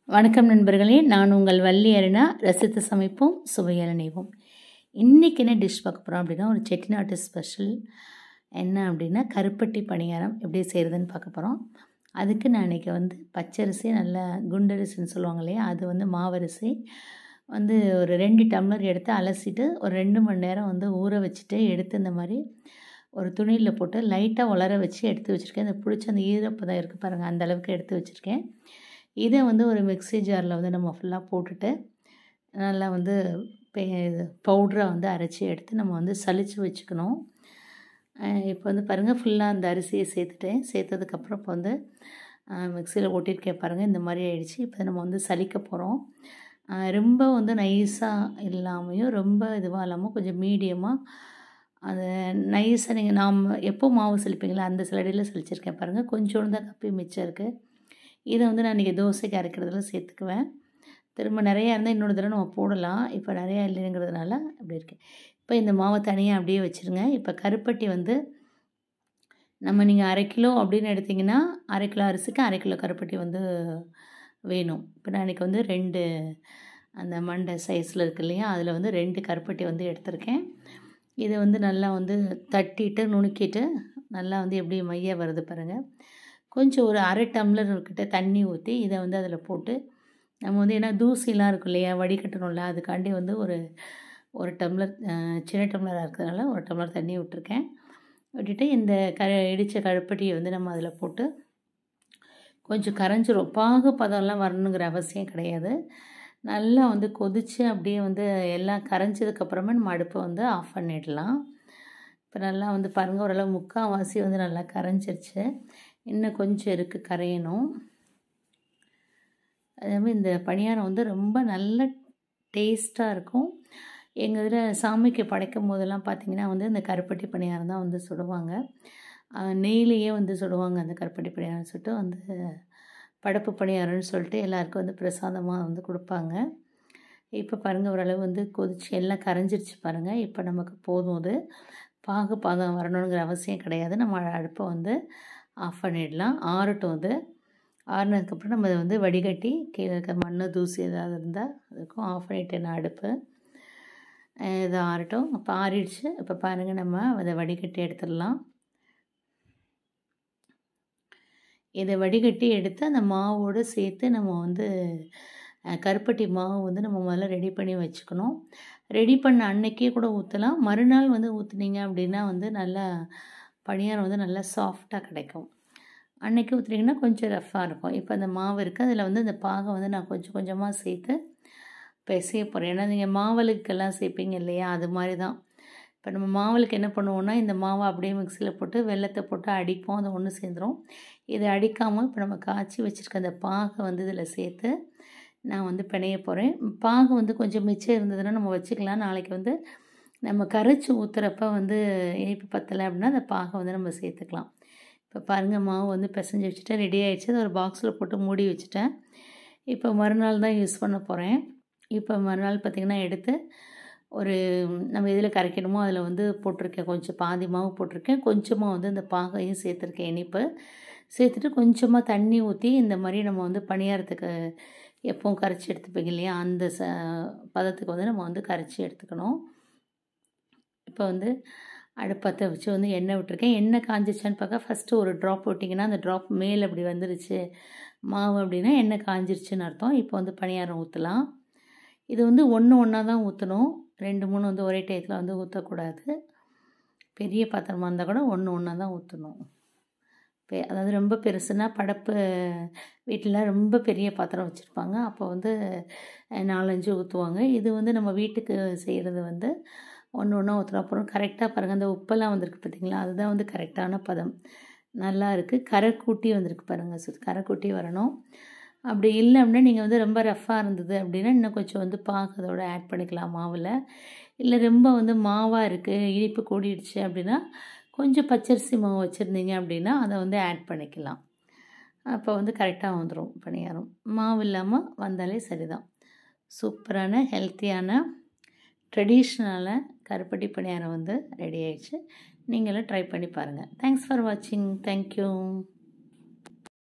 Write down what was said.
வணக்கம் நண்பர்களே நான் உங்கள் வள்ளி அருணா ரசித்து சமைப்போம் சுவையால் நினைவோம் இன்றைக்கி என்ன டிஷ் பார்க்க போகிறோம் அப்படின்னா ஒரு செட்டிநாட்டு ஸ்பெஷல் என்ன அப்படின்னா கருப்பட்டி பணியாரம் எப்படி செய்கிறதுன்னு பார்க்க போகிறோம் அதுக்கு நான் இன்றைக்கி வந்து பச்சரிசி நல்ல குண்டரிசின்னு சொல்லுவாங்க இல்லையா அது வந்து மாவரிசி வந்து ஒரு ரெண்டு டம்ளர் எடுத்து அலசிட்டு ஒரு ரெண்டு மணி நேரம் வந்து ஊற வச்சுட்டு எடுத்து இந்த மாதிரி ஒரு துணியில் போட்டு லைட்டாக உலர வச்சு எடுத்து வச்சுருக்கேன் இந்த பிடிச்ச அந்த ஈரப்பதம் இருக்குது பாருங்கள் அந்த அளவுக்கு எடுத்து வச்சுருக்கேன் இதை வந்து ஒரு மிக்ஸி ஜாரில் வந்து நம்ம ஃபுல்லாக போட்டுட்டு நல்லா வந்து பவுட்ராக வந்து அரைச்சி எடுத்து நம்ம வந்து சலித்து வச்சுக்கணும் இப்போ வந்து பாருங்கள் ஃபுல்லாக அந்த அரிசியை சேர்த்துட்டேன் சேர்த்ததுக்கப்புறம் இப்போ வந்து மிக்சியில் ஓட்டியிருக்கேன் பாருங்கள் இந்த மாதிரி ஆயிடுச்சு இப்போ நம்ம வந்து சலிக்க போகிறோம் ரொம்ப வந்து நைஸாக இல்லாமையும் ரொம்ப இதுவாக இல்லாமல் கொஞ்சம் மீடியமாக அது நைஸாக நீங்கள் நாம் எப்போ மாவு சலிப்பீங்களோ அந்த சிலடியில் சலிச்சிருக்கேன் பாருங்கள் கொஞ்சோண்டு தான் கப்பி மிச்சம் இருக்குது இதை வந்து நான் இன்றைக்கி தோசைக்கு அரைக்கிறதுல சேர்த்துக்குவேன் திரும்ப நிறையா இருந்தால் இன்னொரு தடவை நம்ம போடலாம் இப்போ நிறையா இல்லைங்கிறதுனால அப்படி இருக்கேன் இப்போ இந்த மாவை தனியாக அப்படியே வச்சுருங்க இப்போ கருப்பட்டி வந்து நம்ம நீங்கள் அரை கிலோ அப்படின்னு எடுத்திங்கன்னா அரை கிலோ அரிசிக்கு அரை கிலோ கருப்பட்டி வந்து வேணும் இப்போ நான் இன்றைக்கி வந்து ரெண்டு அந்த மண்டை சைஸில் இருக்கு இல்லையா அதில் வந்து ரெண்டு கருப்பட்டி வந்து எடுத்திருக்கேன் இதை வந்து நல்லா வந்து தட்டிட்டு நுணுக்கிட்டு நல்லா வந்து எப்படி மைய வருது பாருங்கள் கொஞ்சம் ஒரு அரை டம்ளர் கிட்ட தண்ணி ஊற்றி இதை வந்து அதில் போட்டு நம்ம வந்து ஏன்னா தூசிலாம் இருக்கும் இல்லையா வடிகட்டணும்ல அதுக்காண்டி வந்து ஒரு ஒரு டம்ளர் சின்ன டம்ளராக இருக்கிறதுனால ஒரு டம்ளர் தண்ணி விட்டுருக்கேன் விட்டுட்டு இந்த க இடித்த கழுப்பட்டியை வந்து நம்ம அதில் போட்டு கொஞ்சம் கரைஞ்சிரும் பாகு பதம்லாம் வரணுங்கிற அவசியம் கிடையாது நல்லா வந்து கொதித்து அப்படியே வந்து எல்லாம் கரைஞ்சதுக்கப்புறமா நம்ம அடுப்பை வந்து ஆஃப் பண்ணிடலாம் இப்போ நல்லா வந்து பாருங்கள் ஓரளவு முக்கால்வாசி வந்து நல்லா கரைஞ்சிருச்சு இன்னும் கொஞ்சம் இருக்குது கரையணும் அதேமாதிரி இந்த பணியாரம் வந்து ரொம்ப நல்ல டேஸ்ட்டாக இருக்கும் எங்கள் இதில் சாமிக்கு படைக்கும் போதெல்லாம் பார்த்திங்கன்னா வந்து இந்த கருப்பட்டி பணியாரம் தான் வந்து சுடுவாங்க நெய்லேயே வந்து சுடுவாங்க அந்த கருப்பட்டி பணியாரம் சுட்டு வந்து படப்பு பணியாரம்னு சொல்லிட்டு எல்லாருக்கும் வந்து பிரசாதமாக வந்து கொடுப்பாங்க இப்போ பாருங்கள் ஓரளவு வந்து கொதிச்சு எல்லாம் கரைஞ்சிருச்சு பாருங்கள் இப்போ நமக்கு போதும் அது பாகு பாதம் வரணுங்கிற அவசியம் கிடையாது நம்ம அடுப்பை வந்து ஆஃப் பண்ணிடலாம் ஆறட்டும் அது ஆறுனதுக்கப்புறம் நம்ம அதை வந்து வடிகட்டி கீழே இருக்க மண் தூசி ஏதாவது இருந்தால் அதுக்கும் ஆஃப் பண்ணிட்டேன் நான் அடுப்பு இது ஆறட்டும் இப்போ ஆறிடுச்சு இப்போ பாருங்கள் நம்ம அதை வடிகட்டி எடுத்துடலாம் இதை வடிகட்டி எடுத்து அந்த மாவோடு சேர்த்து நம்ம வந்து கருப்பட்டி மாவு வந்து நம்ம முதல்ல ரெடி பண்ணி வச்சுக்கணும் ரெடி பண்ண அன்னைக்கே கூட ஊற்றலாம் மறுநாள் வந்து ஊற்றுனீங்க அப்படின்னா வந்து நல்லா பணியாரம் வந்து நல்லா சாஃப்டாக கிடைக்கும் அன்றைக்கி ஊற்றுனீங்கன்னா கொஞ்சம் ரஃப்பாக இருக்கும் இப்போ அந்த மாவு இருக்குது அதில் வந்து அந்த பாகை வந்து நான் கொஞ்சம் கொஞ்சமாக சேர்த்து பிசைய போகிறேன் ஏன்னா நீங்கள் மாவலுக்கெல்லாம் சேர்ப்பீங்க இல்லையா அது மாதிரி தான் இப்போ நம்ம மாவலுக்கு என்ன பண்ணுவோன்னா இந்த மாவை அப்படியே மிக்சியில் போட்டு வெள்ளத்தை போட்டு அடிப்போம் அதை ஒன்று சேர்ந்துடும் இதை அடிக்காமல் இப்போ நம்ம காய்ச்சி வச்சுருக்க அந்த பாகை வந்து இதில் சேர்த்து நான் வந்து பிணைய போகிறேன் பாகு வந்து கொஞ்சம் மிச்சம் இருந்ததுன்னா நம்ம வச்சுக்கலாம் நாளைக்கு வந்து நம்ம கரைச்சி ஊற்றுறப்ப வந்து இனிப்பு பத்தலை அப்படின்னா அந்த பாகை வந்து நம்ம சேர்த்துக்கலாம் இப்போ பாருங்கள் மாவு வந்து பிசைஞ்சு வச்சுட்டேன் ரெடி ஆகிடுச்சு அதை ஒரு பாக்ஸில் போட்டு மூடி வச்சுட்டேன் இப்போ மறுநாள் தான் யூஸ் பண்ண போகிறேன் இப்போ மறுநாள் பார்த்திங்கன்னா எடுத்து ஒரு நம்ம எதில் கரைக்கணுமோ அதில் வந்து போட்டிருக்கேன் கொஞ்சம் பாதி மாவு போட்டிருக்கேன் கொஞ்சமாக வந்து இந்த பாகையும் சேர்த்துருக்கேன் இனிப்பு சேர்த்துட்டு கொஞ்சமாக தண்ணி ஊற்றி இந்த மாதிரி நம்ம வந்து பணியாரத்துக்கு எப்பவும் கரைச்சி எடுத்துப்பீங்க இல்லையா அந்த ச பதத்துக்கு வந்து நம்ம வந்து கரைச்சி எடுத்துக்கணும் இப்போ வந்து அடுப்பத்தை வச்சு வந்து எண்ணெய் விட்டுருக்கேன் எண்ணெய் காஞ்சிச்சான்னு பார்க்க ஃபஸ்ட்டு ஒரு ட்ராப் விட்டிங்கன்னா அந்த ட்ராப் மேல் அப்படி வந்துருச்சு மாவு அப்படின்னா எண்ணெய் காஞ்சிருச்சுன்னு அர்த்தம் இப்போ வந்து பணியாரம் ஊற்றலாம் இது வந்து ஒன்று ஒன்றா தான் ஊற்றணும் ரெண்டு மூணு வந்து ஒரே டயத்தில் வந்து ஊற்றக்கூடாது பெரிய பாத்திரமாக இருந்தால் கூட ஒன்று ஒன்றா தான் ஊற்றணும் பெ அதாவது ரொம்ப பெருசுனா படப்பு வீட்டில் ரொம்ப பெரிய பாத்திரம் வச்சுருப்பாங்க அப்போ வந்து நாலஞ்சு ஊற்றுவாங்க இது வந்து நம்ம வீட்டுக்கு செய்கிறது வந்து ஒன்று ஒன்றா ஊற்றுறோம் அப்புறம் கரெக்டாக பாருங்கள் அந்த உப்பெல்லாம் வந்திருக்கு பார்த்திங்களா அதுதான் வந்து கரெக்டான பதம் நல்லா இருக்குது கரை கூட்டி வந்திருக்கு பாருங்கள் சு கரை கூட்டி வரணும் அப்படி இல்லை அப்படின்னா நீங்கள் வந்து ரொம்ப ரஃப்பாக இருந்தது அப்படின்னா இன்னும் கொஞ்சம் வந்து பாகு அதோட ஆட் பண்ணிக்கலாம் மாவில் இல்லை ரொம்ப வந்து மாவாக இருக்குது இனிப்பு கூடிடுச்சு அப்படின்னா கொஞ்சம் பச்சரிசி மாவு வச்சுருந்தீங்க அப்படின்னா அதை வந்து ஆட் பண்ணிக்கலாம் அப்போ வந்து கரெக்டாக வந்துடும் பணியாரம் மாவு இல்லாமல் வந்தாலே சரிதான் சூப்பரான ஹெல்த்தியான ட்ரெடிஷ்னலான கருப்பட்டி பணியாரம் வந்து ரெடி ஆயிடுச்சு நீங்களும் ட்ரை பண்ணி பாருங்கள் தேங்க்ஸ் ஃபார் வாட்சிங் தேங்க்யூ